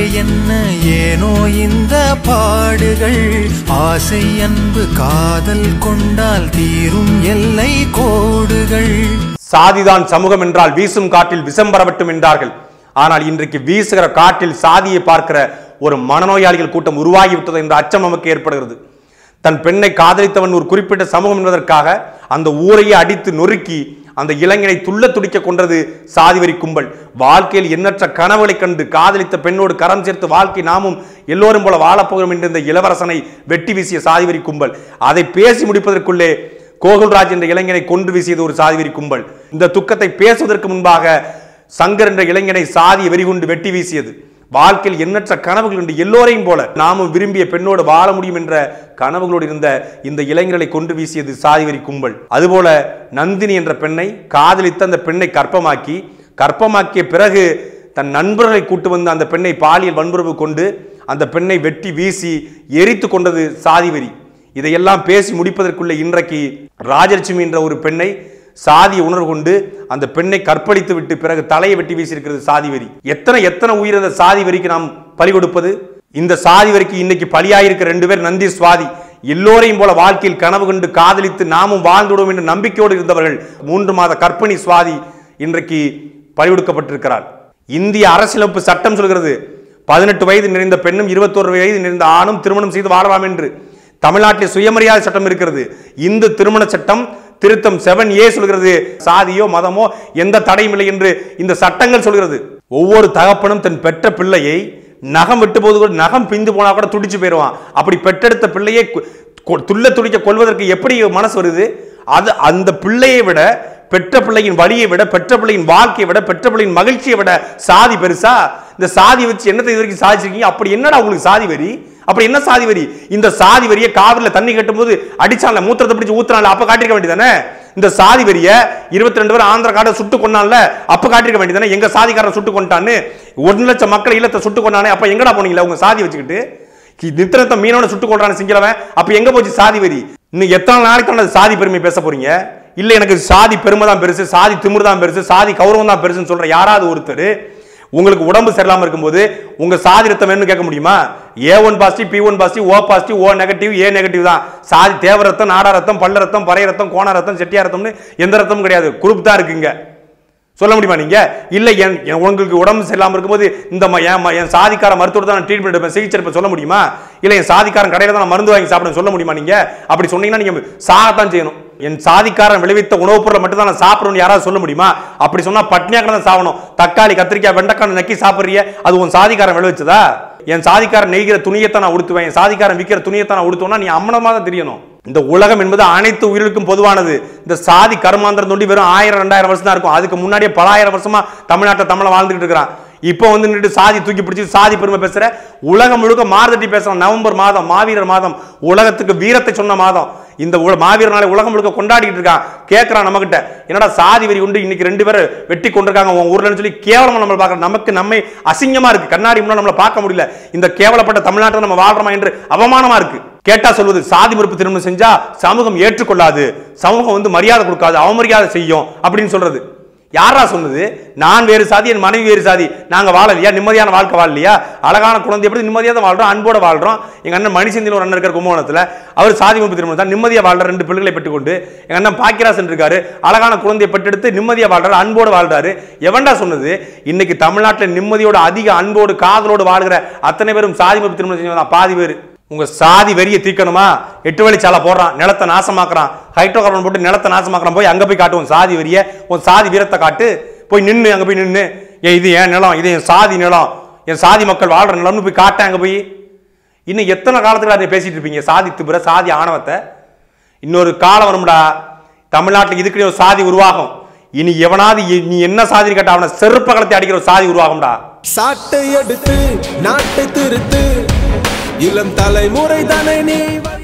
என்ன ஏனோ இந்த பாடுகள் ஆசை அன்பு காதல் கொண்டால் தீரும் எல்லை கோடுகள் சாதிதான் சமூகம் என்றால் வீசும் காற்றில் விஷம் பரவட்டும் என்றார்கள் ஆனால் இன்றைக்கு வீசுகிற காற்றில் சாதியை பார்க்கிற ஒரு மனநோயாளிகள் கூட்டம் உருவாகிவிட்டது என்ற அச்சம் நமக்கு ஏற்படுகிறது தன் பெண்ணை காதலித்தவன் ஒரு குறிப்பிட்ட சமூகம் என்பதற்காக அந்த ஊரையே அடித்து நொறுக்கி அந்த இளைஞனை துள்ள துடிக்க கொன்றது சாதிவரி கும்பல் வாழ்க்கையில் எண்ணற்ற கனவுகளை கண்டு காதலித்த பெண்ணோடு கரம் சேர்த்து வாழ்க்கை நாமும் எல்லோரும் போல வாழப்போகிறோம் என்ற இந்த இளவரசனை வெட்டி வீசிய சாதிவரி கும்பல் அதை பேசி முடிப்பதற்குள்ளே கோகுல்ராஜ் என்ற இளைஞனை கொன்று வீசியது ஒரு சாதிவெறி கும்பல் இந்த துக்கத்தை பேசுவதற்கு முன்பாக சங்கர் என்ற இளைஞனை சாதி வெறிகுண்டு வெட்டி வீசியது வாழ்க்கையில் எண்ணற்ற கனவுகள் உண்டு எல்லோரையும் போல நாமும் விரும்பிய பெண்ணோடு வாழ முடியும் என்ற கனவுகளோடு இருந்த இந்த இளைஞர்களை கொண்டு வீசியது சாதிவெறி கும்பல் அதுபோல நந்தினி என்ற பெண்ணை காதலித்து அந்த பெண்ணை கற்பமாக்கி கற்பமாக்கிய பிறகு தன் நண்பர்களை கூட்டு வந்து அந்த பெண்ணை பாலியல் வன்புறவு கொண்டு அந்த பெண்ணை வெட்டி வீசி எரித்து கொண்டது சாதிவெறி இதையெல்லாம் பேசி முடிப்பதற்குள்ள இன்றைக்கு ராஜலட்சுமி என்ற ஒரு பெண்ணை சாதிய உணர்வு கொண்டு அந்த பெண்ணை கற்பழித்து விட்டு பிறகு தலையை வெட்டி வீசியிருக்கிறது சாதி வெறி எத்தனை எத்தனை உயிர் அந்த சாதி வெறிக்கு நாம் பலி கொடுப்பது இந்த சாதி வரிக்கு இன்னைக்கு பலியாயிருக்க ரெண்டு பேர் நந்தி சுவாதி எல்லோரையும் போல வாழ்க்கையில் கனவு கண்டு காதலித்து நாமும் வாழ்ந்துடுவோம் என்ற நம்பிக்கையோடு இருந்தவர்கள் மூன்று மாத கற்பிணி சுவாதி இன்றைக்கு பலிகொடுக்கப்பட்டிருக்கிறார் இந்திய அரசியலமைப்பு சட்டம் சொல்கிறது பதினெட்டு வயது நிறைந்த பெண்ணும் இருபத்தோரு வயது நிறைந்த ஆணும் திருமணம் செய்து வாழலாம் என்று தமிழ்நாட்டில் சுயமரியாதை சட்டம் இருக்கிறது இந்து திருமண சட்டம் திருத்தம் செவன் ஏ சொல்கிறது சாதியோ மதமோ எந்த தடையும் இல்லை என்று இந்த சட்டங்கள் சொல்கிறது ஒவ்வொரு தகப்பனும் தன் பெற்ற பிள்ளையை நகம் விட்டு போது கூட நகம் பிந்து போனா கூட துடிச்சு போயிடுவான் அப்படி பெற்றெடுத்த பிள்ளையை கு- கொ- துள்ள துடிக்க கொள்வதற்கு எப்படி மனசு வருது அது அந்த பிள்ளையை விட பெற்ற பிள்ளையின் வழியை விட பெற்ற பிள்ளையின் வாழ்க்கையை விட பெற்ற பிள்ளையின் மகிழ்ச்சியை விட சாதி பெருசா இந்த சாதி வச்சு என்னத்தை இது வரைக்கும் சாதிச்சிருக்கீங்க அப்படி என்னடா உங்களுக்கு சாதி வரி அப்படி என்ன சாதி வரி இந்த சாதி வரியை காவிரில தண்ணி கட்டும்போது அடிச்சான்ல மூத்திரத்தை பிடிச்சு ஊத்துறான்ல அப்ப காட்டிருக்க வேண்டியதானே இந்த சாதி வரிய இருபத்தி ரெண்டு பேர் ஆந்திர காடை சுட்டு கொண்டான்ல அப்ப காட்டிருக்க வேண்டியதானே எங்க சாதிக்காரன் சுட்டு கொண்டான்னு ஒரு லட்சம் மக்கள் இல்லத்தை சுட்டு கொண்டானே அப்ப எங்கடா போனீங்களா உங்க சாதி வச்சுக்கிட்டு நித்திரத்தை மீனோட சுட்டு கொள்றான சிங்களவன் அப்ப எங்க போச்சு சாதி வரி இன்னும் எத்தனை நாளைக்கு தான் அந்த சாதி பெருமை பேச போறீங்க இல்ல எனக்கு சாதி பெருமை தான் பெருசு சாதி திமிரு தான் பெருசு சாதி கௌரவம் தான் பெருசுன்னு சொல்ற யாராவது ஒருத்தர் உங்களுக்கு உடம்பு சரியில்லாம இருக்கும்போது உங்க சாதி ரத்தம் வேணும்னு கேட்க முடியுமா A one positive B one positive O positive O negative A negative தான் சாதி தேவ ரத்தம் நாடா ரத்தம் பல்ல ரத்தம் பறை ரத்தம் கோண ரத்தம் செட்டியா ரத்தம்னு எந்த ரத்தமும் கிடையாது குரூப் தான் இருக்குங்க சொல்ல முடியுமா நீங்க இல்ல என் என் உங்களுக்கு உடம்பு சரியில்லாம இருக்கும்போது இந்த ம- என் ம- என் சாதிக்கார மருத்துவர் தான் நான் ட்ரீட்மெண்ட் எடுப்பேன் சிகிச்சை எடுப்பேன் சொல்ல முடியுமா இல்ல என் சாதிக்காரன் கடையில தான் நான் மருந்து வாங்கி சாப்பிடுவேன் சொல்ல முடியுமா நீங்க அப்படி சொன்னீங்கன்னா நீங்க சாகத்தான் செய்யணும் என் சாதிக்காரன் விளைவித்த உணவுப் பொருளை மட்டும் தான் நான் சாப்பிடணும்னு யாராவது சொல்ல முடியுமா அப்படி சொன்னா பட்னியாக தான் சாகணும் தக்காளி கத்திரிக்காய் வெண்டைக்காய் நக்கி சாப்பிடுறிய அது உன் சாதிக்காரன் விளைவிச்சதா என் சாதிக்காரன் நெய்கிற துணியத்தை நான் உடுத்துவேன் என் சாதிக்காரன் விற்கிற துணியத்தை நான் உடுத்துவேன்னா நீ அம்மனமா தான் தெரியணும் இந்த உலகம் என்பது அனைத்து உயிர்களுக்கும் பொதுவானது இந்த சாதி கர்மாந்திரம் தொண்டி வெறும் ஆயிரம் ரெண்டாயிரம் வருஷம் தான் இருக்கும் அதுக்கு முன்னாடியே பலாயிரம் வருஷமா தமிழ்நாட்டை தமிழை வாழ்ந்துகிட்டு இருக்கிறான் இப்போ வந்து நின்னுட்டு சாதி தூக்கி பிடிச்சி சாதி பெருமை பேசுற உலகம் முழுக்க மாறுதட்டி பேசுறான் நவம்பர் மாதம் மாவீரர் மாதம் உலகத்துக்கு வீரத்தை சொன்ன மாதம் இந்த உல- மாவீரர் நாளை உலகம் முழுக்க கொண்டாடிட்டு இருக்கான் கேட்கறான் நம்மகிட்ட என்னடா சாதி வெறி உண்டு இன்னைக்கு ரெண்டு பேரும் வெட்டி கொண்டிருக்காங்க உன் ஊர்லன்னு சொல்லி கேவலமா நம்ம பார்க்கறோம் நமக்கு நம்மை அசிங்கமா இருக்கு கண்ணாடி முன்னாடி நம்மள பார்க்க முடியல இந்த கேவலப்பட்ட தமிழ்நாட்டில் நம்ம வாழ்றோமா என்று அவமானமா இருக்கு கேட்டா சொல்வது சாதி மறுப்பு திருமணம் செஞ்சா சமூகம் ஏற்றுக்கொள்ளாது சமூகம் வந்து மரியாதை கொடுக்காது அவமரியாதை செய்யும் அப்படின்னு சொல்றது யாரா சொன்னது நான் வேறு சாதி என் மனைவி வேறு சாதி நாங்க வாழலையா நிம்மதியான வாழ்க்கை வாழலையா அழகான குழந்தை எப்படி நிம்மதியாக தான் வாழ்றோம் அன்போட வாழ்றோம் எங்க அண்ணன் மணிசந்தியில் ஒரு அண்ணன் இருக்கார் கும்பகோணத்துல அவர் சாதி மறுப்பு திருமணம் தான் நிம்மதியா வாழ்ற ரெண்டு பிள்ளைகளை பெற்றுக்கொண்டு எங்க அண்ணன் பாக்கியராசன் இருக்காரு அழகான குழந்தையை பெற்றெடுத்து நிம்மதியா வாழ்றாரு அன்போடு வாழ்றாரு எவன்டா சொன்னது இன்னைக்கு தமிழ்நாட்டில் நிம்மதியோட அதிக அன்போடு காதலோடு வாழ்கிற அத்தனை பேரும் சாதி மறுப்பு திருமணம் செஞ்சவங்க தான் பாதி பேர் உங்க சாதி வெறியை தீர்க்கணுமா எட்டு வழிச்சாலை போடுறான் நிலத்தை நாசமாக்குறான் ஹைட்ரோ கார்பன் போட்டு நிலத்தை நாசமாக்குறான் போய் அங்க போய் காட்டு உன் சாதி வெறிய உன் சாதி வீரத்தை காட்டு போய் நின்னு அங்க போய் நின்னு ஏன் இது என் நிலம் இது என் சாதி நிலம் என் சாதி மக்கள் வாழ்ற நிலம்னு போய் காட்டேன் அங்க போய் இன்னும் எத்தனை காலத்துக்கு அதை பேசிட்டு இருப்பீங்க சாதி திபுர சாதி ஆணவத்தை இன்னொரு காலம் வரும்டா தமிழ்நாட்டில் இதுக்குன்னு ஒரு சாதி உருவாகும் இனி எவனாவது இ- நீ என்ன சாதி கேட்ட அவனை செருப்ப கலத்தை அடிக்கிற ஒரு சாதி உருவாகும்டா சாட்டை எடுத்து நாட்டை திருத்து இளம் தலைமுறை தானே நீ